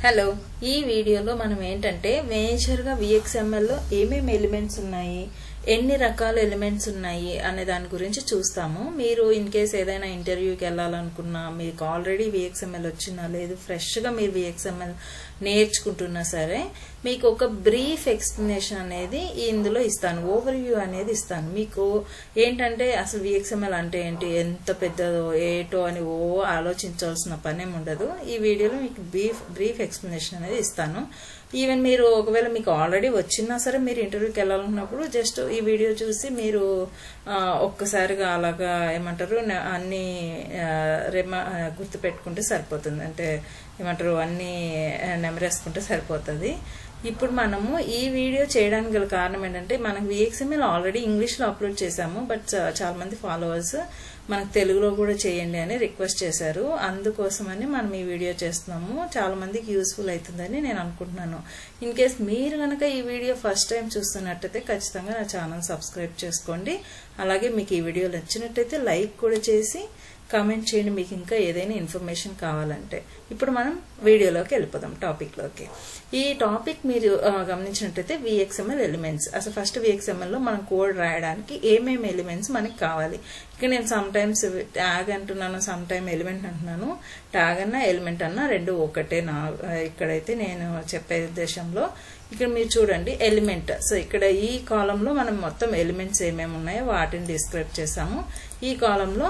hello ఈ వీడియోలో మనం ఏంటంటే మేజర్గా విఎక్స్ఎంఎల్లో ఏమేమి ఎలిమెంట్స్ ఉన్నాయి ఎన్ని రకాల ఎలిమెంట్స్ ఉన్నాయి అనే దాని గురించి చూస్తాము మీరు ఇన్ కేస్ ఏదైనా ఇంటర్వ్యూకి వెళ్ళాలనుకున్నా మీకు ఆల్రెడీ విఎక్స్ఎంఎల్ వచ్చినా లేదు ఫ్రెష్గా మీరు విఎక్స్ఎంఎల్ నేర్చుకుంటున్నా సరే మీకు ఒక బ్రీఫ్ ఎక్స్ప్లెనేషన్ అనేది ఇందులో ఇస్తాను ఓవర్ వ్యూ అనేది ఇస్తాను మీకు ఏంటంటే అసలు విఎక్స్ఎంఎల్ అంటే ఏంటి ఎంత పెద్దదో ఏటో అని ఓ ఆలోచించాల్సిన పనేం ఉండదు ఈ వీడియోలో మీకు బ్రీఫ్ బ్రీఫ్ ఎక్స్ప్లెనేషన్ అనేది ఇస్తాను ఈవెన్ మీరు ఒకవేళ మీకు ఆల్రెడీ వచ్చినా సరే మీరు ఇంటర్వ్యూకి వెళ్ళాలన్నప్పుడు జస్ట్ ఈ వీడియో చూసి మీరు ఒక్కసారిగా అలాగా ఏమంటారు అన్ని రెమ గుర్తుపెట్టుకుంటే సరిపోతుంది అంటే ఏమంటారు అన్ని నెమరేసుకుంటే సరిపోతుంది ఇప్పుడు మనము ఈ వీడియో చేయడానికి గల కారణం ఏంటంటే మనకు విఎక్స్ఎంఎల్ ఆల్రెడీ ఇంగ్లీష్లో అప్లోడ్ చేశాము బట్ చాలా మంది ఫాలోవర్స్ మనకు తెలుగులో కూడా చేయండి అని రిక్వెస్ట్ చేశారు అందుకోసమని మనం ఈ వీడియో చేస్తున్నాము చాలా మందికి యూస్ఫుల్ అవుతుందని నేను అనుకుంటున్నాను ఇన్ కేస్ మీరు కనుక ఈ వీడియో ఫస్ట్ టైం చూస్తున్నట్టయితే ఖచ్చితంగా నా ఛానల్ సబ్స్క్రైబ్ చేసుకోండి అలాగే మీకు ఈ వీడియో నచ్చినట్టయితే లైక్ కూడా చేసి కామెంట్ చేయండి మీకు ఇంకా ఏదైనా ఇన్ఫర్మేషన్ కావాలంటే ఇప్పుడు మనం వీడియోలోకి వెళ్ళిపోదాం టాపిక్లోకి ఈ టాపిక్ మీరు గమనించినట్టయితే విఎక్స్ఎంఎల్ ఎలిమెంట్స్ అసలు ఫస్ట్ విఎక్స్ఎంఎల్లో మనం కోడ్ రాయడానికి ఏమేమి ఎలిమెంట్స్ మనకి కావాలి ఇక్కడ నేను సమ్ టైమ్స్ ట్యాగ్ అంటున్నాను సమ్ టైమ్ ఎలిమెంట్ అంటున్నాను ట్యాగ్ అన్నా ఎలిమెంట్ అన్నా రెండు ఒకటే నా ఇక్కడైతే నేను చెప్పే ఉద్దేశంలో ఇక్కడ మీరు చూడండి ఎలిమెంట్ సో ఇక్కడ ఈ కాలంలో మనం మొత్తం ఎలిమెంట్స్ ఏమేమి ఉన్నాయో వాటిని డిస్క్రైబ్ చేసాము ఈ కాలంలో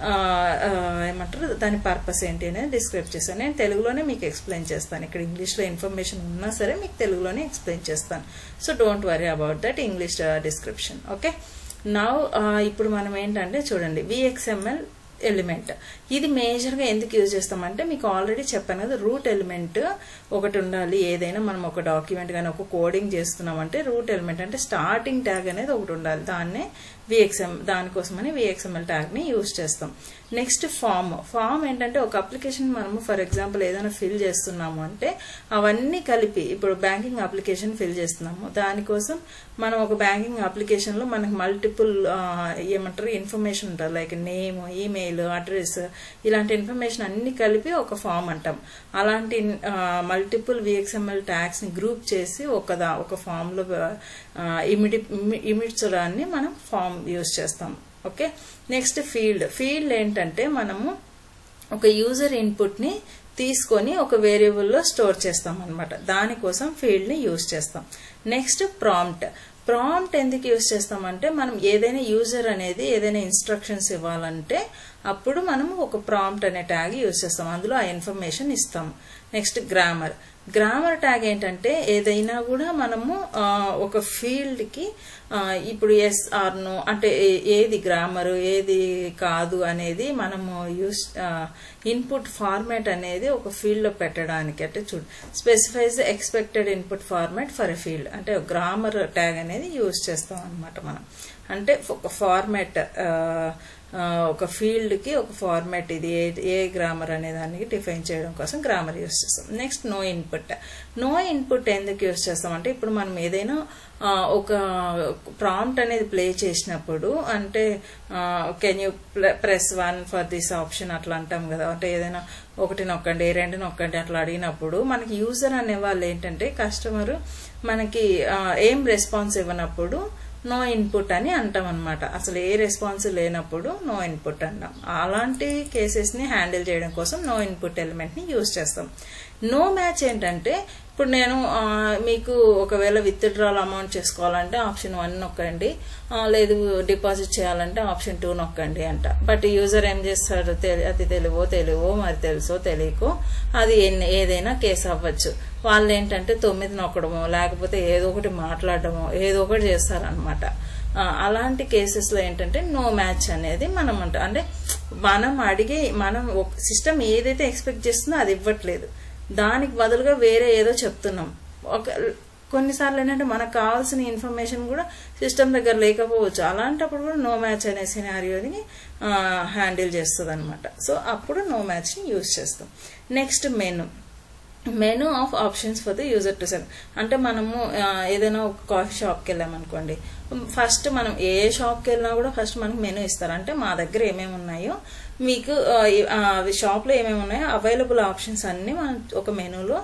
ఏమంటారు దాని పర్పస్ ఏంటి అనేది డిస్క్రైబ్ చేస్తాను నేను తెలుగులోనే మీకు ఎక్స్ప్లెయిన్ చేస్తాను ఇక్కడ ఇంగ్లీష్లో ఇన్ఫర్మేషన్ ఉన్నా సరే మీకు తెలుగులోనే ఎక్స్ప్లెయిన్ చేస్తాను so don't worry about that English description okay నా ఇప్పుడు మనం ఏంటంటే చూడండి విఎక్స్ఎంఎల్ ఎలిమెంట్ ఇది మేజర్గా ఎందుకు యూజ్ చేస్తామంటే మీకు ఆల్రెడీ చెప్పాను కదా రూట్ ఎలిమెంట్ ఒకటి ఉండాలి ఏదైనా మనం ఒక డాక్యుమెంట్ కానీ ఒక కోడింగ్ చేస్తున్నామంటే రూట్ ఎలిమెంట్ అంటే స్టార్టింగ్ ట్యాగ్ అనేది ఒకటి ఉండాలి దాన్నే విఎక్స్ఎం దానికోసమని విఎక్స్ఎంఎల్ ట్యాగ్ని యూజ్ చేస్తాం నెక్స్ట్ ఫామ్ ఫామ్ ఏంటంటే ఒక అప్లికేషన్ మనము ఫర్ ఎగ్జాంపుల్ ఏదైనా ఫిల్ చేస్తున్నాము అంటే అవన్నీ కలిపి ఇప్పుడు బ్యాంకింగ్ అప్లికేషన్ ఫిల్ చేస్తున్నాము దానికోసం మనం ఒక బ్యాంకింగ్ అప్లికేషన్లో మనకు మల్టిపుల్ ఏమంటారు ఇన్ఫర్మేషన్ ఉంటుంది లైక్ నేమ్ ఈమెయిల్ అడ్రస్ ఇలాంటి ఇన్ఫర్మేషన్ అన్ని కలిపి ఒక ఫామ్ అంటాం అలాంటి మల్టిపుల్ విఎక్స్ఎంఎల్ ట్యాగ్స్ని గ్రూప్ చేసి ఒక దా ఒక ఫామ్లో ఇమిడి ఇమిడ్చడాన్ని మనం ఫామ్ యూజ్ చేస్తాం ఓకే నెక్స్ట్ ఫీల్డ్ ఫీల్డ్ ఏంటంటే మనము ఒక యూజర్ ఇన్పుట్ని తీసుకొని ఒక వేరియబుల్లో స్టోర్ చేస్తాం అనమాట దానికోసం ఫీల్డ్ని యూజ్ చేస్తాం నెక్స్ట్ ప్రాంప్ట్ ప్రాంప్ట్ ఎందుకు యూజ్ చేస్తామంటే మనం ఏదైనా యూజర్ అనేది ఏదైనా ఇన్స్ట్రక్షన్స్ ఇవ్వాలంటే అప్పుడు మనం ఒక ప్రాంప్ట్ అనే ట్యాగ్ యూజ్ చేస్తాం అందులో ఆ ఇన్ఫర్మేషన్ ఇస్తాం నెక్స్ట్ గ్రామర్ గ్రామర్ ట్యాగ్ ఏంటంటే ఏదైనా కూడా మనము ఒక ఫీల్డ్కి ఇప్పుడు ఎస్ ఆర్ నో అంటే ఏది గ్రామర్ ఏది కాదు అనేది మనము యూస్ ఇన్పుట్ ఫార్మాట్ అనేది ఒక ఫీల్డ్లో పెట్టడానికి అంటే చూడు specifies expected input format for a field అంటే గ్రామర్ ట్యాగ్ అనేది యూజ్ చేస్తాం అనమాట మనం అంటే ఒక ఫార్మాట్ ఒక ఫీల్డ్కి ఒక ఫార్మాట్ ఇది ఏ ఏ గ్రామర్ అనే దానికి డిఫైన్ చేయడం కోసం గ్రామర్ యూస్ చేస్తాం next no input no input ఎందుకు యూస్ చేస్తాం అంటే ఇప్పుడు మనం ఏదైనా ఒక ప్రాంప్ట్ అనేది ప్లే చేసినప్పుడు అంటే can you press one for this option అట్లా అంటాం కదా అంటే ఏదైనా ఒకటి నొక్కండి రెండు నొక్కండి అట్లా అడిగినప్పుడు మనకి యూజర్ అనే వాళ్ళు ఏంటంటే కస్టమర్ మనకి ఏం రెస్పాన్స్ ఇవ్వనప్పుడు నో ఇన్పుట్ అని అంటాం అనమాట అసలు ఏ రెస్పాన్స్ లేనప్పుడు నో ఇన్పుట్ అంటాం అలాంటి కేసెస్ని హ్యాండిల్ చేయడం కోసం నో ఇన్పుట్ ఎలిమెంట్ని యూజ్ చేస్తాం నో మ్యాచ్ ఏంటంటే ఇప్పుడు నేను మీకు ఒకవేళ విత్డ్రాల్ అమౌంట్ చేసుకోవాలంటే ఆప్షన్ వన్ నొక్కండి లేదు డిపాజిట్ చేయాలంటే ఆప్షన్ టూ నొక్కండి అంట బట్ యూజర్ ఏం చేస్తాడు అది తెలుగో తెలుగో మరి తెలుసో తెలియకో అది ఏదైనా కేసు అవ్వచ్చు వాళ్ళు ఏంటంటే తొమ్మిది నొక్కడమో లేకపోతే ఏదో ఒకటి మాట్లాడటమో ఏదో ఒకటి చేస్తారనమాట అలాంటి కేసెస్లో ఏంటంటే నో మ్యాచ్ అనేది మనం అంట అంటే మనం అడిగే మనం సిస్టమ్ ఏదైతే ఎక్స్పెక్ట్ చేస్తుందో అది ఇవ్వట్లేదు దానికి బదులుగా వేరే ఏదో చెప్తున్నాం ఒక కొన్నిసార్లు ఏంటంటే మనకు కావాల్సిన ఇన్ఫర్మేషన్ కూడా సిస్టమ్ దగ్గర లేకపోవచ్చు అలాంటప్పుడు కూడా నో మ్యాచ్ అనే సినారియోని హ్యాండిల్ చేస్తుంది అనమాట సో అప్పుడు నో మ్యాచ్ని యూజ్ చేస్తాం next menu menu of options for the user to select అంటే మనము ఏదైనా ఒక కాఫీ షాప్కి వెళ్ళామనుకోండి ఫస్ట్ మనం ఏ షాప్కి వెళ్ళినా కూడా ఫస్ట్ మనకు మెను ఇస్తారు అంటే మా దగ్గర ఏమేమి ఉన్నాయో మీకు షాప్లో ఏమేమి ఉన్నాయో అవైలబుల్ ఆప్షన్స్ అన్ని మనం ఒక మెనూలో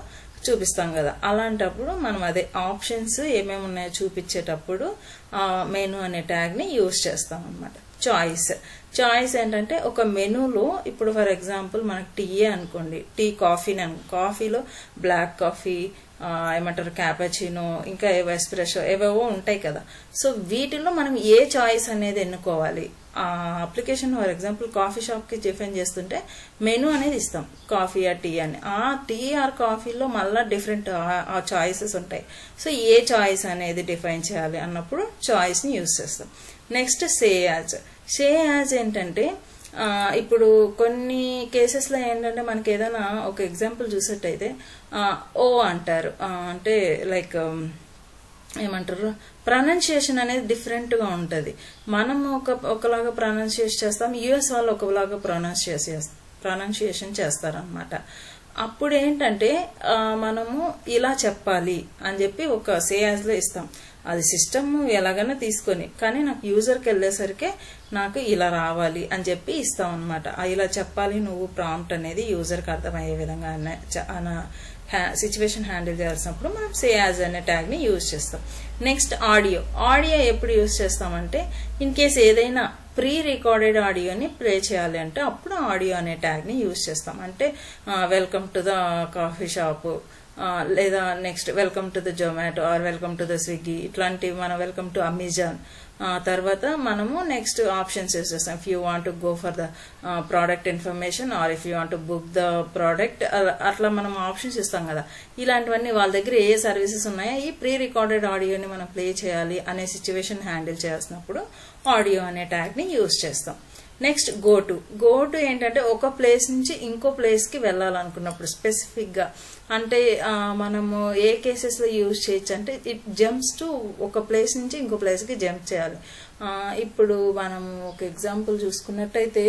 చూపిస్తాం కదా అలాంటప్పుడు మనం అదే ఆప్షన్స్ ఏమేమి ఉన్నాయో చూపించేటప్పుడు మెను అనే ట్యాగ్ని యూజ్ చేస్తాం అనమాట చాయిస్ చాయిస్ ఏంటంటే ఒక మెనూలో ఇప్పుడు ఫర్ ఎగ్జాంపుల్ మనకి టీయే అనుకోండి టీ కాఫీని అను కాఫీలో బ్లాక్ కాఫీ ఏమంటారు క్యాపచినో ఇంకా ఏవో ఎస్ప్రెషో ఏవేవో ఉంటాయి కదా సో వీటిలో మనం ఏ చాయిస్ అనేది ఎన్నుకోవాలి ఆ అప్లికేషన్ ఫర్ ఎగ్జాంపుల్ కాఫీ షాప్కి డిఫైన్ చేస్తుంటే మెనూ అనేది ఇస్తాం కాఫీ ఆ టీ అని ఆ టీ ఆర్ కాఫీలో మళ్ళీ డిఫరెంట్ ఆ చాయిసెస్ ఉంటాయి సో ఏ చాయిస్ అనేది డిఫైన్ చేయాలి అన్నప్పుడు చాయిస్ని యూజ్ చేస్తాం next say as say as ఏంటంటే ఇప్పుడు కొన్ని కేసెస్లో ఏంటంటే మనకి ఏదైనా ఒక ఎగ్జాంపుల్ చూసేట్టయితే ఓ అంటారు అంటే లైక్ ఏమంటారు ప్రొనౌన్సియేషన్ అనేది డిఫరెంట్గా ఉంటుంది మనం ఒక ఒకలాగా ప్రొనౌన్సియేషన్ చేస్తాం యుఎస్ వాళ్ళు ఒకలాగా ప్రొనౌన్సియేషన్ చేస్తాం ప్రొనౌన్సియేషన్ చేస్తారనమాట అప్పుడు ఏంటంటే మనము ఇలా చెప్పాలి అని చెప్పి ఒక సేయాజ్లో ఇస్తాం అది సిస్టమ్ ఎలాగైనా తీసుకొని కానీ నాకు యూజర్కి వెళ్ళేసరికి నాకు ఇలా రావాలి అని చెప్పి ఇస్తాం అనమాట ఇలా చెప్పాలి నువ్వు ప్రాంప్ట్ అనేది యూజర్కి అర్థమయ్యే విధంగా సిచ్యువేషన్ హ్యాండిల్ చేయాల్సినప్పుడు మనం సే యాజ్ అనే ట్యాగ్ని యూజ్ చేస్తాం నెక్స్ట్ ఆడియో ఆడియో ఎప్పుడు యూజ్ చేస్తామంటే ఇన్ కేస్ ఏదైనా ప్రీ రికార్డెడ్ ఆడియోని ప్లే చేయాలి అంటే అప్పుడు ఆడియో అనే ట్యాగ్ని యూజ్ చేస్తాం అంటే welcome to the coffee shop లేదా next welcome to the Zomato or welcome to the Swiggy ఇట్లాంటివి మనం వెల్కమ్ టు అమెజాన్ తర్వాత మనము నెక్స్ట్ ఆప్షన్స్ యూస్ చేస్తాం if you want go for the product information or if you want book the product అట్లా మనం options ఇస్తాం కదా ఇలాంటివన్నీ వాళ్ళ దగ్గర ఏ సర్వీసెస్ ఉన్నాయో ఈ ప్రీ రికార్డెడ్ ఆడియోని మనం ప్లే చేయాలి అనే సిచ్యువేషన్ హ్యాండిల్ చేసినప్పుడు ఆడియో అనే ట్యాగ్ని యూజ్ చేస్తాం next go to go to ఏంటంటే ఒక ప్లేస్ నుంచి ఇంకో ప్లేస్కి వెళ్ళాలనుకున్నప్పుడు స్పెసిఫిక్గా అంటే మనము ఏ కేసెస్లో యూజ్ చేయొచ్చు అంటే ఇట్ జంప్స్ టు ఒక ప్లేస్ నుంచి ఇంకో ప్లేస్కి జంప్ చేయాలి ఇప్పుడు మనం ఒక ఎగ్జాంపుల్ చూసుకున్నట్టయితే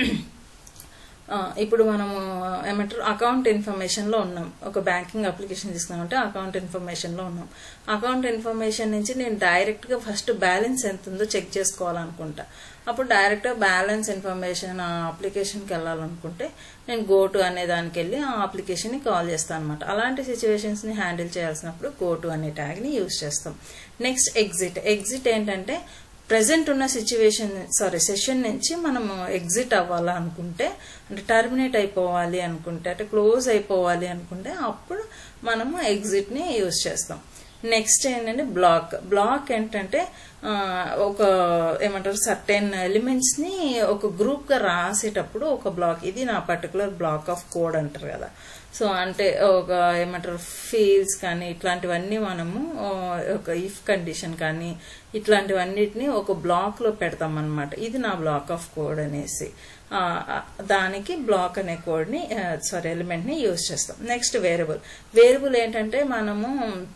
ఇప్పుడు మనము ఏమంటారు అకౌంట్ ఇన్ఫర్మేషన్లో ఉన్నాం ఒక బ్యాంకింగ్ అప్లికేషన్ తీసుకున్నామంటే అకౌంట్ ఇన్ఫర్మేషన్లో ఉన్నాం అకౌంట్ ఇన్ఫర్మేషన్ నుంచి నేను డైరెక్ట్గా ఫస్ట్ బ్యాలెన్స్ ఎంత ఉందో చెక్ చేసుకోవాలనుకుంటా అప్పుడు డైరెక్ట్గా బ్యాలెన్స్ ఇన్ఫర్మేషన్ ఆ అప్లికేషన్కి వెళ్ళాలనుకుంటే నేను గో టు అనే దానికి వెళ్ళి ఆ అప్లికేషన్ని కాల్ చేస్తాను అనమాట అలాంటి సిచ్యువేషన్స్ని హ్యాండిల్ చేయాల్సినప్పుడు గో టు అనే ట్యాగ్ని యూజ్ చేస్తాం నెక్స్ట్ ఎగ్జిట్ ఎగ్జిట్ ఏంటంటే ప్రజెంట్ ఉన్న సిచ్యువేషన్ సారీ సెషన్ నుంచి మనము ఎగ్జిట్ అవ్వాలా అనుకుంటే అంటే టర్మినేట్ అయిపోవాలి అనుకుంటే అంటే క్లోజ్ అయిపోవాలి అనుకుంటే అప్పుడు మనము ఎగ్జిట్ని యూజ్ చేస్తాం నెక్స్ట్ ఏంటంటే బ్లాక్ బ్లాక్ ఏంటంటే ఒక ఏమంటారు సర్టెన్ ఎలిమెంట్స్ని ఒక గ్రూప్గా రాసేటప్పుడు ఒక బ్లాక్ ఇది నా పర్టికులర్ బ్లాక్ ఆఫ్ కోడ్ అంటారు కదా సో అంటే ఒక ఏమంటారు ఫీల్డ్స్ కానీ ఇట్లాంటివన్నీ మనము ఒక ఇఫ్ కండిషన్ కానీ ఇట్లాంటివన్నిటిని ఒక బ్లాక్లో పెడతాం అనమాట ఇది నా బ్లాక్ ఆఫ్ కోడ్ అనేసి దానికి బ్లాక్ అనే కోడ్ని సారీ ఎలిమెంట్ని యూజ్ చేస్తాం నెక్స్ట్ వేరియబుల్ వేరియబుల్ ఏంటంటే మనము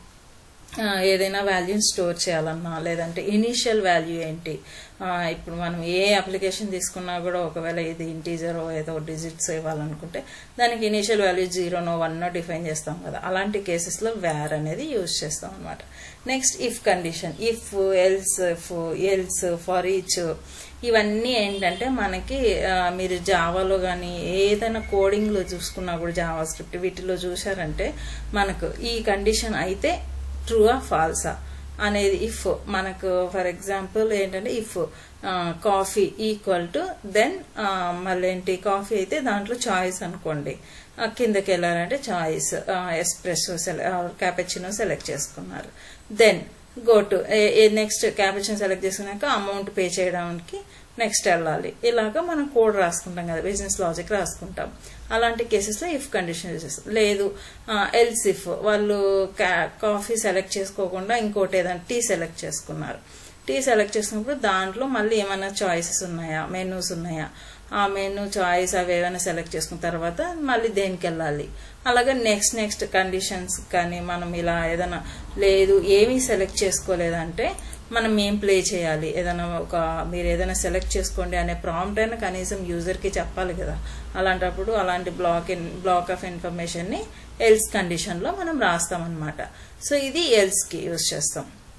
ఏదైనా వాల్యూని స్టోర్ చేయాలన్నా లేదంటే ఇనీషియల్ వాల్యూ ఏంటి ఇప్పుడు మనం ఏ అప్లికేషన్ తీసుకున్నా కూడా ఒకవేళ ఇది ఇంటీజర్ ఏదో డిజిట్స్ ఇవ్వాలనుకుంటే దానికి ఇనీషియల్ వాల్యూ జీరోనో వన్నో డిఫైన్ చేస్తాం కదా అలాంటి కేసెస్లో వ్యార్ అనేది యూజ్ చేస్తాం అనమాట next if condition if else if else for each ఇవన్నీ ఏంటంటే మనకి మీరు జావాలో కానీ ఏదైనా కోడింగ్లో చూసుకున్నా కూడా జావా స్క్రిప్ట్ వీటిలో చూసారంటే మనకు ఈ కండిషన్ అయితే ట్రూఆ ఫాల్సా అనేది ఇఫ్ మనకు ఫర్ ఎగ్జాంపుల్ ఏంటంటే if coffee equal to then మళ్ళీ ఏంటి కాఫీ అయితే దాంట్లో చాయిస్ అనుకోండి కిందకి వెళ్ళాలంటే choice espresso select cappuccino select చేసుకున్నారు then go to next cappuccino select చేసుకున్నాక అమౌంట్ పే చేయడానికి నెక్స్ట్ వెళ్ళాలి ఇలాగ మనం కోడ్ రాసుకుంటాం కదా బిజినెస్ లాజిక్ రాసుకుంటాం అలాంటి కేసెస్లో ఇఫ్ కండిషన్ యూజ్ చేస్తాం లేదు ఎల్స్ ఇఫ్ వాళ్ళు కాఫీ సెలెక్ట్ చేసుకోకుండా ఇంకోటి ఏదైనా టీ సెలెక్ట్ చేసుకున్నారు టీ సెలెక్ట్ చేసుకున్నప్పుడు దాంట్లో మళ్ళీ ఏమైనా చాయిసెస్ ఉన్నాయా మెనూస్ ఉన్నాయా ఆ మెనూ చాయిస్ అవి ఏమైనా సెలెక్ట్ చేసుకున్న తర్వాత మళ్ళీ దేనికి వెళ్ళాలి అలాగే నెక్స్ట్ నెక్స్ట్ కండిషన్స్ కానీ మనం ఇలా ఏదైనా లేదు ఏమీ సెలెక్ట్ చేసుకోలేదంటే మనం ఏం ప్లే చేయాలి ఏదైనా ఒక మీరు ఏదైనా సెలెక్ట్ చేసుకోండి అనే ప్రాంప్ట్ అయినా కనీసం యూజర్కి చెప్పాలి కదా అలాంటప్పుడు అలాంటి బ్లాక్ ఇన్ బ్లాక్ ఆఫ్ ఇన్ఫర్మేషన్ని ఎల్స్ కండిషన్లో మనం రాస్తామన్నమాట సో ఇది ఎల్స్కి యూజ్ చేస్తాం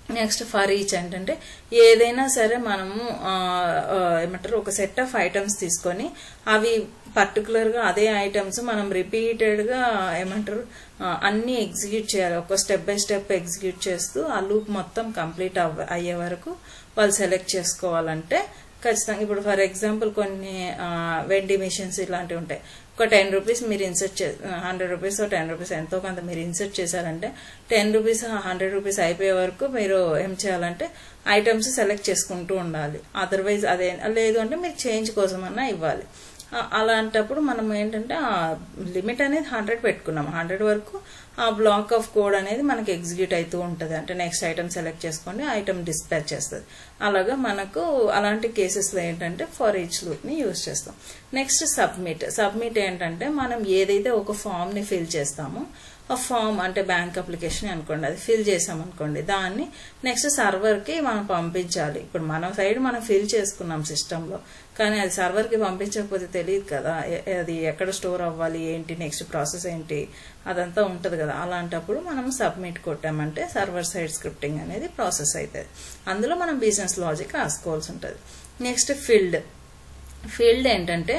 నెక్స్ట్ ఫర్ ఈచ్ ఏంటంటే ఏదైనా సరే మనము ఆ, ఆ, ఏమంటారు ఒక సెట్ ఆఫ్ ఐటమ్స్ తీసుకొని అవి పర్టికులర్గా అదే ఐటమ్స్ మనం రిపీటెడ్గా ఏమంటారు ఆ, అన్ని ఎగ్జిక్యూట్ చేయాలి ఒక స్టెప్ బై స్టెప్ ఎగ్జిక్యూట్ చేస్తూ ఆ లూప్ మొత్తం కంప్లీట్ అవ్వ అయ్యే వరకు వాళ్ళు సెలెక్ట్ చేసుకోవాలంటే ఖచ్చితంగా ఇప్పుడు ఫర్ ఎగ్జాంపుల్ కొన్ని వెండి మిషన్స్ ఇలాంటివి ఉంటాయి ఒక టెన్ రూపీస్ మీరు ఇన్సర్ట్ చే హండ్రెడ్ రూపీస్ టెన్ రూపీస్ ఎంతో కొంత మీరు ఇన్సర్ట్ చేశారంటే టెన్ రూపీస్ హండ్రెడ్ రూపీస్ అయిపోయే వరకు మీరు ఏం చేయాలంటే ఐటమ్స్ సెలెక్ట్ చేసుకుంటూ ఉండాలి అదర్వైజ్ అదే లేదు అంటే మీరు చేంజ్ కోసమన్నా ఇవ్వాలి ఆ- అలాంటప్పుడు మనం ఏంటంటే ఆ లిమిట్ అనేది హండ్రెడ్ పెట్టుకున్నాం హండ్రెడ్ వరకు ఆ బ్లాక్ ఆఫ్ కోడ్ అనేది మనకి ఎగ్జిక్యూట్ అవుతూ ఉంటుంది అంటే నెక్స్ట్ ఐటమ్ సెలెక్ట్ చేసుకోండి ఐటమ్ డిస్పాచ్ చేస్తుంది అలాగా మనకు అలాంటి కేసెస్లో ఏంటంటే ఫర్ ఈచ్ లూప్ని యూజ్ చేస్తాం నెక్స్ట్ సబ్మిట్ సబ్మిట్ ఏంటంటే మనం ఏదైతే ఒక ఫామ్ని ఫిల్ చేస్తామో ఆ ఫామ్ అంటే బ్యాంక్ అప్లికేషన్ అనుకోండి అది ఫిల్ చేసాం అనుకోండి దాన్ని నెక్స్ట్ సర్వర్కి మనం పంపించాలి ఇప్పుడు మన సైడ్ మనం ఫిల్ చేసుకున్నాం సిస్టంలో కానీ అది సర్వర్కి పంపించకపోతే తెలియదు కదా ఎ- అది ఎక్కడ స్టోర్ అవ్వాలి ఏంటి నెక్స్ట్ ప్రాసెస్ ఏంటి అదంతా ఉంటుంది కదా అలాంటప్పుడు మనం సబ్మిట్ కొట్టామంటే సర్వర్ సైడ్ స్క్రిప్టింగ్ అనేది ప్రాసెస్ అవుతుంది అందులో మనం బిజినెస్ లాజిక్ రాసుకోవాల్సి ఉంటుంది నెక్స్ట్ ఫీల్డ్ ఫీల్డ్ ఏంటంటే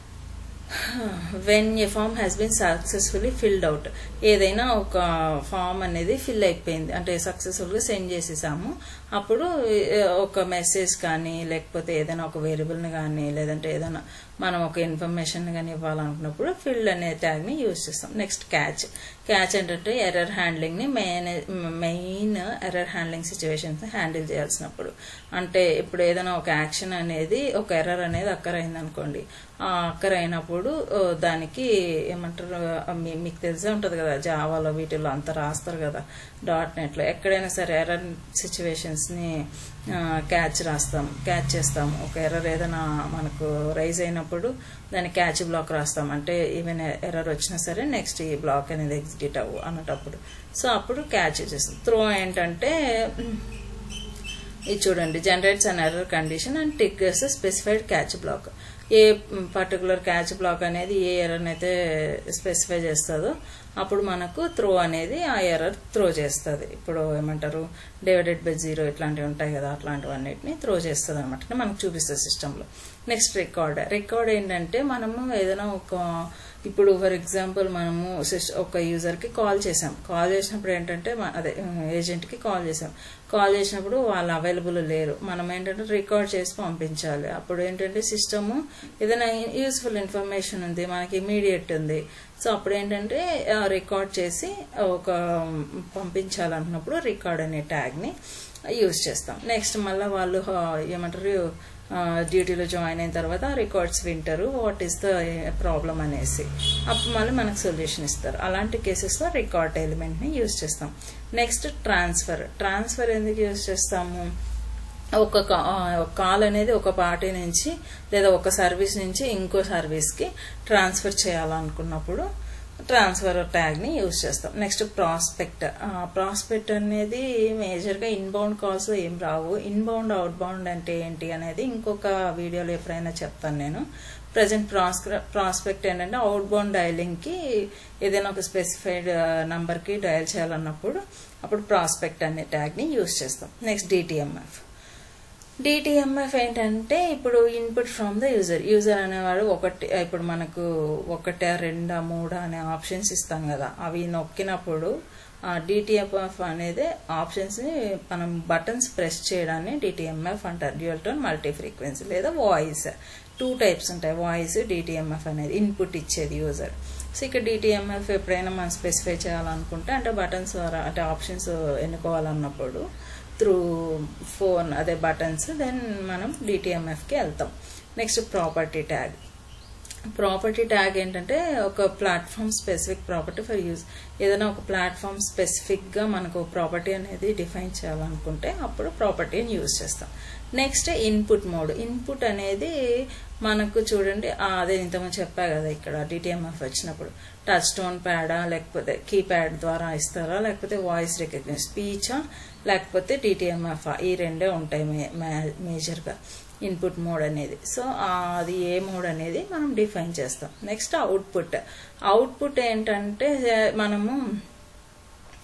when a form has been successfully filled out ఏదైనా ఒక ఫామ్ అనేది ఫిల్ అయిపోయింది అంటే సక్సెస్ఫుల్గా సెండ్ చేసేసాము అప్పుడు ఏ, ఒక మెసేజ్ కానీ లేకపోతే ఏదైనా ఒక వేరియబుల్ని కానీ లేదంటే ఏదైనా మనం ఒక ఇన్ఫర్మేషన్ కానీ ఇవ్వాలనుకున్నప్పుడు ఫిల్డ్ అనే ట్యాగ్ని యూజ్ చేస్తాం నెక్స్ట్ క్యాచ్ క్యాచ్ ఏంటంటే ఎర్రర్ హ్యాండ్లింగ్ని main main error handling situations handle చేయాల్సినప్పుడు అంటే ఇప్పుడు ఏదైనా ఒక యాక్షన్ అనేది ఒక ఎర్రర్ అనేది అక్కర్ అయిందనుకోండి ఆ అక్కర్ అయినప్పుడు ఆ, దానికి ఏమంటారు ఆ, మీ- మీకు తెలిసే ఉంటుంది కదా జావాలో వీటిలో అంతా రాస్తారు కదా డాట్ నెట్లో ఎక్కడైనా సరే ఎర్రర్ సిచ్యువేషన్స్ని క్యాచ్ రాస్తాం క్యాచ్ చేస్తాం ఒక ఎర్రర్ ఏదైనా మనకు రైజ్ అయినప్పుడు దాన్ని క్యాచ్ బ్లాక్ రాస్తాం అంటే ఈవెన్ ఎర్రర్ వచ్చినా సరే నెక్స్ట్ ఈ బ్లాక్ అనేది ఎగ్జిక్యూట్ అవ్వు అన్నటప్పుడు సో అప్పుడు క్యాచ్ చేస్తాం త్రో ఏంటంటే ఇది చూడండి generates an error condition and triggers specified catch block a particular catch block అనేది ఏ ఎర్రర్ అయితే స్పెసిఫై చేస్తుందో అప్పుడు మనకు త్రో అనేది ఆ ఎర్రర్ త్రో చేస్తుంది ఇప్పుడు ఏమంటారు డివైడెడ్ బై జీరో ఇట్లాంటివి ఉంటాయి కదా అట్లాంటివన్నిటిని త్రో చేస్తుంది అనమాట మనకు చూపిస్తుంది సిస్టంలో నెక్స్ట్ రికార్డ్ రికార్డ్ ఏంటంటే మనము ఏదైనా ఒక ఇప్పుడు ఫర్ ఎగ్జాంపుల్ మనము సిస్- ఒక యూజర్కి కాల్ చేసాం కాల్ చేసినప్పుడు ఏంటంటే మ- అదే ఏజెంట్కి కాల్ చేసాం కాల్ చేసినప్పుడు వాళ్ళు అవైలబుల్ లేరు మనం ఏంటంటే రికార్డ్ చేసి పంపించాలి అప్పుడు ఏంటంటే సిస్టము ఏదైనా యూస్ఫుల్ ఇన్ఫర్మేషన్ ఉంది మనకి ఇమీడియట్ ఉంది సో అప్పుడు ఏంటంటే రికార్డ్ చేసి ఒక పంపించాలనుకున్నప్పుడు రికార్డ్ అనే ట్యాగ్ని యూజ్ చేస్తాం నెక్స్ట్ మళ్ళీ వాళ్ళు ఆ, ఏమంటారు డ్యూటీలో జాయిన్ అయిన తర్వాత రికార్డ్స్ వింటారు వాట్ ఈస్ ద ప్రాబ్లం అనేసి అప్పుడు మళ్ళీ మనకు సొల్యూషన్ ఇస్తారు అలాంటి కేసెస్లో రికార్డ్ ఎలిమెంట్ని యూజ్ చేస్తాం నెక్స్ట్ ట్రాన్స్ఫర్ ట్రాన్స్ఫర్ ఎందుకు యూజ్ చేస్తాము ఒక కా- ఆ, ఒక కాల్ అనేది ఒక పార్టీ నుంచి లేదా ఒక సర్వీస్ నుంచి ఇంకో సర్వీస్కి ట్రాన్స్ఫర్ చేయాలనుకున్నప్పుడు ట్రాన్స్ఫర్ ట్యాగ్ని యూజ్ చేస్తాం నెక్స్ట్ ప్రాస్పెక్ట్ ప్రాస్పెక్ట్ అనేది మేజర్గా ఇన్బౌండ్ కాల్స్ ఏం రావు ఇన్బౌండ్ అవుట్బౌండ్ అంటే ఏంటి అనేది ఇంకొక వీడియోలో ఎప్పుడైనా చెప్తాను నేను ప్రజెంట్ ప్రాస్క్ర ప్రాస్పెక్ట్ ఏంటంటే అవుట్బౌండ్ డైలింగ్కి ఏదైనా ఒక స్పెసిఫైడ్ నంబర్కి డయల్ చేయాలన్నప్పుడు అప్పుడు ప్రాస్పెక్ట్ అనే ట్యాగ్ని యూజ్ చేస్తాం నెక్స్ట్ డిటిఎంఎఫ్ డిటిఎంఎఫ్ ఏంటంటే ఇప్పుడు input from the user user అనేవాడు ఒకటి ఇప్పుడు మనకు ఒకట రెండా మూడా అనే ఆప్షన్స్ ఇస్తాం కదా అవి నొక్కినప్పుడు డిటిఎంఎఫ్ అనేది ఆప్షన్స్ని మనం బటన్స్ ప్రెస్ చేయడాన్ని డిటిఎంఎఫ్ అంటారు డ్యూయల్ టోన్ మల్టీ ఫ్రీక్వెన్సీ లేదా వాయిస్ టూ టైప్స్ ఉంటాయి వాయిస్ డిటిఎంఎఫ్ అనేది ఇన్పుట్ ఇచ్చేది యూజర్ సో ఇక్కడ డిటిఎంఎఫ్ ఎప్పుడైనా మనం స్పెసిఫై చేయాలనుకుంటే అంటే బటన్స్ ద్వారా అంటే ఆప్షన్స్ ఎన్నుకోవాలన్నప్పుడు త్రూ ఫోన్ అదే బటన్స్ దెన్ మనం డిటిఎంఎఫ్కి వెళ్తాం next property tag property tag ఏంటంటే ఒక platform specific property for use ఏదైనా ఒక ప్లాట్ఫామ్ స్పెసిఫిక్గా మనకు ప్రాపర్టీ అనేది డిఫైన్ చేయాలనుకుంటే అప్పుడు ప్రాపర్టీని యూజ్ చేస్తాం నెక్స్ట్ ఇన్పుట్ మోడ్ ఇన్పుట్ అనేది మనకు చూడండి ఆ, అదే ఇంతకుముందు చెప్పా కదా ఇక్కడ డిటిఎంఎఫ్ వచ్చినప్పుడు టచ్ స్టోన్ ప్యాడా లేకపోతే కీప్యాడ్ ద్వారా ఇస్తారా లేకపోతే వాయిస్ రికగ్నిషన్ స్పీచా లేకపోతే డిటిఎంఎఫ్ ఈ రెండే ఉంటాయి మే- మే- మేజర్గా ఇన్పుట్ మోడ్ అనేది సో అది ఏ మోడ్ అనేది మనం డిఫైన్ చేస్తాం నెక్స్ట్ అవుట్పుట్ అవుట్పుట్ ఏంటంటే మనము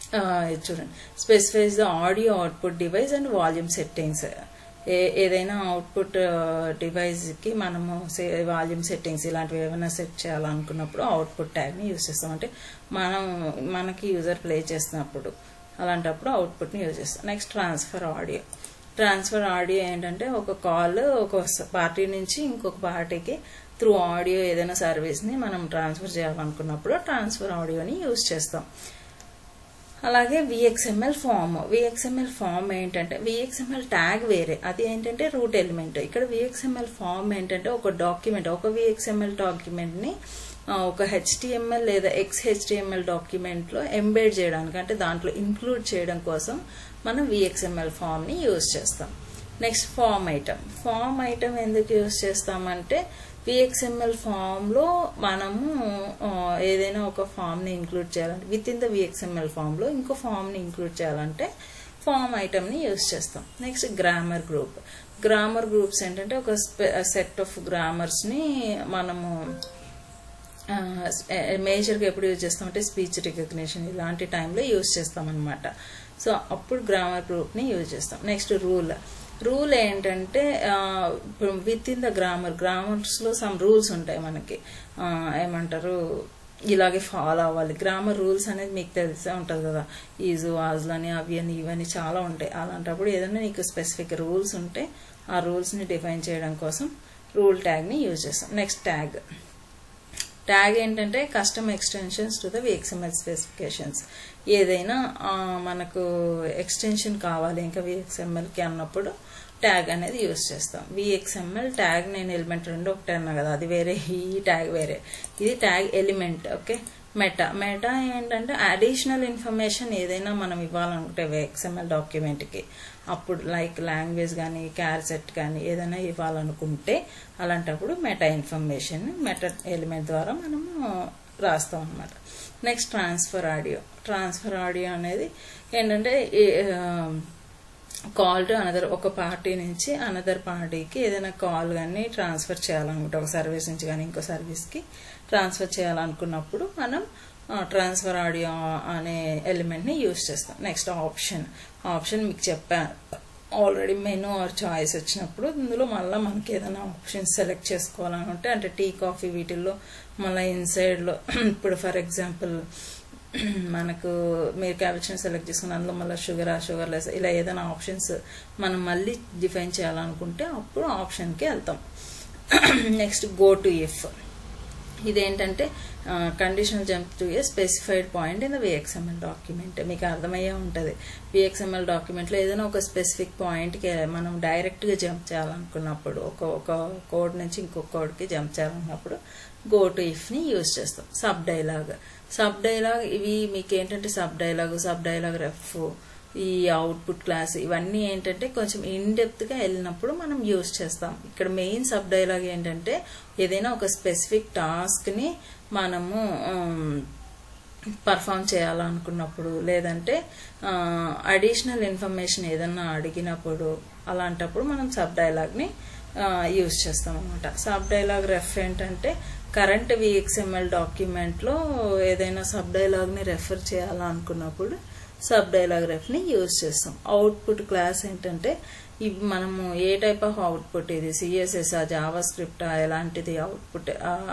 ఆ, ఇది చూడండి specifies the audio output device and volume settings ఏ ఏదైనా అవుట్పుట్ డివైస్కి మనము వాల్యూమ్ సెట్టింగ్స్ ఇలాంటివి ఏమైనా సెట్ చేయాలనుకున్నప్పుడు అవుట్పుట్ ట్యాగ్ని యూజ్ చేస్తాం అంటే మనం మనకి యూజర్ ప్లే చేస్తున్నప్పుడు అలాంటప్పుడు అవుట్పుట్ని యూజ్ చేస్తాం next transfer audio transfer audio ఏంటంటే ఒక కాల్ ఒక పార్టీ నుంచి ఇంకొక పార్టీకి త్రూ ఆడియో ఏదైనా సర్వీస్ని మనం ట్రాన్స్ఫర్ చేయాలనుకున్నప్పుడు ట్రాన్స్ఫర్ ఆడియోని యూజ్ చేస్తాం అలాగే విఎక్స్ఎంఎల్ ఫామ్ విఎక్స్ఎంఎల్ ఫామ్ ఏంటంటే విఎక్స్ఎంఎల్ ట్యాగ్ వేరే అది ఏంటంటే రూట్ ఎలిమెంట్ ఇక్కడ విఎక్స్ఎంఎల్ ఫామ్ ఏంటంటే ఒక డాక్యుమెంట్ ఒక విఎక్స్ఎంఎల్ డాక్యుమెంట్ని ఒక హెచ్టిఎంఎల్ లేదా ఎక్స్ హెచ్టిఎంఎల్ డాక్యుమెంట్లో ఎంబెడ్ చేయడానికి అంటే దాంట్లో ఇంక్లూడ్ చేయడం కోసం మనం విఎక్స్ఎంఎల్ ఫామ్ని యూజ్ చేస్తాం next form item form item ఎందుకు యూజ్ చేస్తామంటే విఎక్స్ఎంఎల్ ఫామ్లో మనము ఆ, ఏదైనా ఒక ఫామ్ని ఇంక్లూడ్ చేయాలంటే విత్ ఇన్ ద విఎక్స్ఎంఎల్ ఫామ్లో ఇంకో ఫామ్ని ఇంక్లూడ్ చేయాలంటే ఫామ్ ఐటమ్ని యూజ్ చేస్తాం next grammar group grammar groups ఏంటంటే ఒక సెట్ ఆఫ్ గ్రామర్స్ని మనము మేజర్గా ఎప్పుడు యూజ్ చేస్తామంటే స్పీచ్ రికగ్నిషన్ ఇలాంటి టైంలో యూజ్ చేస్తాం అనమాట సో అప్పుడు గ్రామర్ గ్రూప్ని యూజ్ చేస్తాం నెక్స్ట్ రూల్ రూల్ ఏంటంటే విత్ ఇన్ ద గ్రామర్ గ్రామర్స్లో సమ్ రూల్స్ ఉంటాయి మనకి ఆ, ఏమంటారు ఇలాగే ఫాలో అవ్వాలి గ్రామర్ రూల్స్ అనేది మీకు తెలిసే ఉంటుంది కదా ఈజు వాజులని అవి అని ఇవని చాలా ఉంటాయి అలాంటప్పుడు ఏదైనా నీకు స్పెసిఫిక్ రూల్స్ ఉంటే ఆ రూల్స్ని డిఫైన్ చేయడం కోసం రూల్ ట్యాగ్ని యూజ్ చేస్తాం నెక్స్ట్ ట్యాగ్ ట్యాగ్ ఏంటంటే custom extensions to the VXML specifications ఏదైనా ఆ, మనకు ఎక్స్టెన్షన్ కావాలి ఇంకా విఎక్స్ఎంఎల్కి అన్నప్పుడు ట్యాగ్ అనేది యూస్ చేస్తాం విఎక్స్ఎంఎల్ ట్యాగ్ నేను ఎలిమెంట్ రెండు ఒకటే అన్నా కదా అది వేరే ఈ ట్యాగ్ వేరే ఇది tag element okay meta meta ఏంటంటే అడిషనల్ ఇన్ఫర్మేషన్ ఏదైనా మనం ఇవ్వాలనుకుంటే ఎక్స్ఎంఎల్ డాక్యుమెంట్కి అప్పుడు లైక్ లాంగ్వేజ్ కానీ క్యారెట్ కానీ ఏదైనా ఇవ్వాలనుకుంటే అలాంటప్పుడు మెటా ఇన్ఫర్మేషన్ మెటా ఎలిమెంట్ ద్వారా మనము రాస్తాం అనమాట next transfer audio transfer audio అనేది ఏంటంటే కాల్ టు అనదర్ ఒక పార్టీ నుంచి అనదర్ పార్టీకి ఏదైనా కాల్ కానీ ట్రాన్స్ఫర్ చేయాలనుకుంటే ఒక సర్వీస్ నుంచి కానీ ఇంకో సర్వీస్కి ట్రాన్స్ఫర్ చేయాలనుకున్నప్పుడు మనం ట్రాన్స్ఫర్ ఆడియో అనే ఎలిమెంట్ని యూజ్ చేస్తాం నెక్స్ట్ ఆప్షన్ ఆప్షన్ మీకు చెప్పాను ఆల్రెడీ మెనూ ఆర్ చాయిస్ వచ్చినప్పుడు ఇందులో మళ్ళీ మనకి ఏదైనా ఆప్షన్స్ సెలెక్ట్ చేసుకోవాలని ఉంటే అంటే టీ కాఫీ వీటిల్లో మళ్ళీ ఇన్సైడ్లో ఇప్పుడు ఫర్ ఎగ్జాంపుల్ మనకు మీరు క్యాప్షన్ సెలెక్ట్ చేసుకుని అందులో మళ్ళీ షుగర్ షుగర్ లెస్ ఇలా ఏదైనా ఆప్షన్స్ మనం మళ్ళీ డిఫైన్ చేయాలనుకుంటే అప్పుడు ఆప్షన్కి వెళ్తాం నెక్స్ట్ గో టు ఇఫ్ ఇదేంటంటే conditional jump to a specified point in the VXML document మీకు అర్థమయ్యే ఉంటుంది విఎక్స్ఎంఎల్ డాక్యుమెంట్లో ఏదైనా ఒక స్పెసిఫిక్ పాయింట్కి మనం డైరెక్ట్గా జంప్ చేయాలనుకున్నప్పుడు ఒక ఒక కోడ్ నుంచి ఇంకొక కోడ్కి జంప్ చేయాలన్నప్పుడు గో టు ఇఫ్ని యూజ్ చేస్తాం సబ్ డైలాగ్ సబ్ డైలాగ్ ఇవి మీకు ఏంటంటే sub dialog sub dialog ref ఈ అవుట్పుట్ క్లాస్ ఇవన్నీ ఏంటంటే కొంచెం ఇన్ డెప్త్గా వెళ్ళినప్పుడు మనం యూజ్ చేస్తాం ఇక్కడ మెయిన్ సబ్ డైలాగ్ ఏంటంటే ఏదైనా ఒక స్పెసిఫిక్ టాస్క్ని మనము పర్ఫామ్ చేయాలనుకున్నప్పుడు లేదంటే అడిషనల్ ఇన్ఫర్మేషన్ ఏదన్నా అడిగినప్పుడు అలాంటప్పుడు మనం సబ్ డైలాగ్ని యూజ్ చేస్తాం అనమాట సబ్ డైలాగ్ రెఫ్ ఏంటంటే కరెంట్ విఎక్స్ఎంఎల్ డాక్యుమెంట్లో ఏదైనా సబ్ డైలాగ్ని రెఫర్ చేయాలనుకున్నప్పుడు సబ్ డైలాగ్ రెఫ్ని యూజ్ చేస్తాం అవుట్పుట్ క్లాస్ ఏంటంటే ఇవి మనము ఏ టైప్ ఆఫ్ అవుట్పుట్ ఇది సిఎస్ఎస్ జావా స్క్రిప్ట్ ఎలాంటిది అవుట్పుట్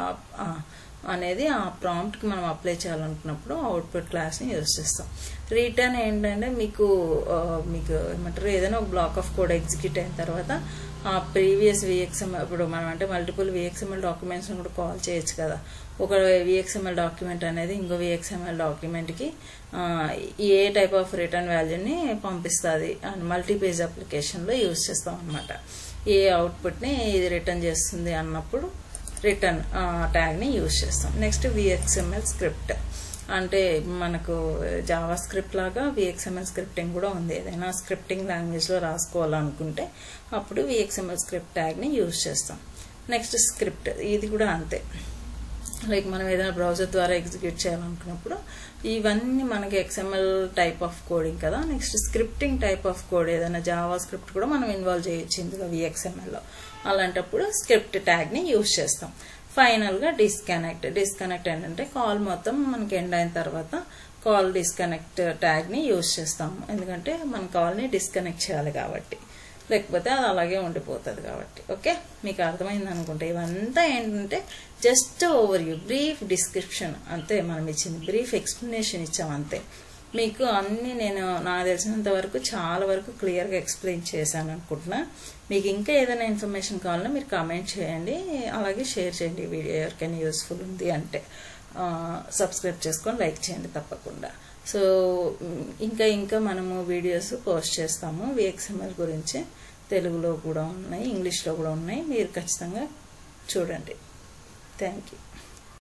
అనేది ఆ ప్రాంప్ట్కి మనం అప్లై చేయాలనుకున్నప్పుడు అవుట్పుట్ క్లాస్ని యూజ్ చేస్తాం రిటర్న్ ఏంటంటే మీకు మీకు ఏమంటారు ఏదైనా ఒక బ్లాక్ ఆఫ్ కోడ్ ఎగ్జిక్యూట్ అయిన తర్వాత ఆ ప్రీవియస్ విఎక్స్ఎంఎల్ ఇప్పుడు మనం అంటే మల్టిపుల్ విఎక్స్ఎంఎల్ డాక్యుమెంట్స్ కూడా కాల్ చేయొచ్చు కదా ఒక విఎక్స్ఎంఎల్ డాక్యుమెంట్ అనేది ఇంకో విఎక్స్ఎంఎల్ డాక్యుమెంట్కి ఏ టైప్ ఆఫ్ రిటర్న్ వాల్యూని పంపిస్తుంది అండ్ మల్టీ పేజ్ అప్లికేషన్లో యూజ్ చేస్తాం అనమాట ఏ అవుట్పుట్ని ఇది రిటర్న్ చేస్తుంది అన్నప్పుడు రిటర్న్ ట్యాగ్ని యూజ్ చేస్తాం నెక్స్ట్ విఎక్స్ఎంఎల్ స్క్రిప్ట్ అంటే మనకు జావా స్క్రిప్ట్ లాగా విఎక్స్ఎంఎల్ స్క్రిప్టింగ్ కూడా ఉంది ఏదైనా స్క్రిప్టింగ్ లాంగ్వేజ్లో రాసుకోవాలనుకుంటే అప్పుడు విఎక్స్ఎంఎల్ స్క్రిప్ట్ ట్యాగ్ని యూజ్ చేస్తాం నెక్స్ట్ స్క్రిప్ట్ ఇది కూడా అంతే లైక్ మనం ఏదైనా బ్రౌజర్ ద్వారా ఎగ్జిక్యూట్ చేయాలనుకున్నప్పుడు ఇవన్నీ మనకి ఎక్స్ఎంఎల్ టైప్ ఆఫ్ కోడింగ్ కదా next scripting type of code ఏదైనా జావా స్క్రిప్ట్ కూడా మనం ఇన్వాల్వ్ చేయొచ్చు ఇందులో విఎక్స్ఎంఎల్లో అలాంటప్పుడు స్క్రిప్ట్ ట్యాగ్ని యూజ్ చేస్తాం ఫైనల్గా డిస్కనెక్ట్ డిస్కనెక్ట్ ఏంటంటే కాల్ మొత్తం మనకి ఎండ్ అయిన తర్వాత కాల్ డిస్కనెక్ట్ ట్యాగ్ని యూజ్ చేస్తాము ఎందుకంటే మన కాల్ని డిస్కనెక్ట్ చేయాలి కాబట్టి లేకపోతే అది అలాగే ఉండిపోతుంది కాబట్టి ఓకే మీకు అర్థమైంది అనుకుంటే ఇవంతా ఏంటంటే just overview brief description అంతే మనం ఇచ్చింది బ్రీఫ్ ఎక్స్ప్లెనేషన్ ఇచ్చాం అంతే మీకు అన్ని నేను నాకు తెలిసినంత వరకు చాలా వరకు క్లియర్గా ఎక్స్ప్లెయిన్ చేశాను అనుకుంటున్నా మీకు ఇంకా ఏదైనా ఇన్ఫర్మేషన్ కావాలన్నా మీరు కామెంట్ చేయండి అలాగే షేర్ చేయండి ఈ వీడియో ఎవరికైనా యూస్ఫుల్ ఉంది అంటే సబ్స్క్రైబ్ చేసుకొని లైక్ చేయండి తప్పకుండా సో ఇంకా ఇంకా మనము వీడియోస్ పోస్ట్ చేస్తాము విఎక్స్ఎంఎల్ గురించి తెలుగులో కూడా ఉన్నాయి ఇంగ్లీష్లో కూడా ఉన్నాయి మీరు ఖచ్చితంగా చూడండి థ్యాంక్ యూ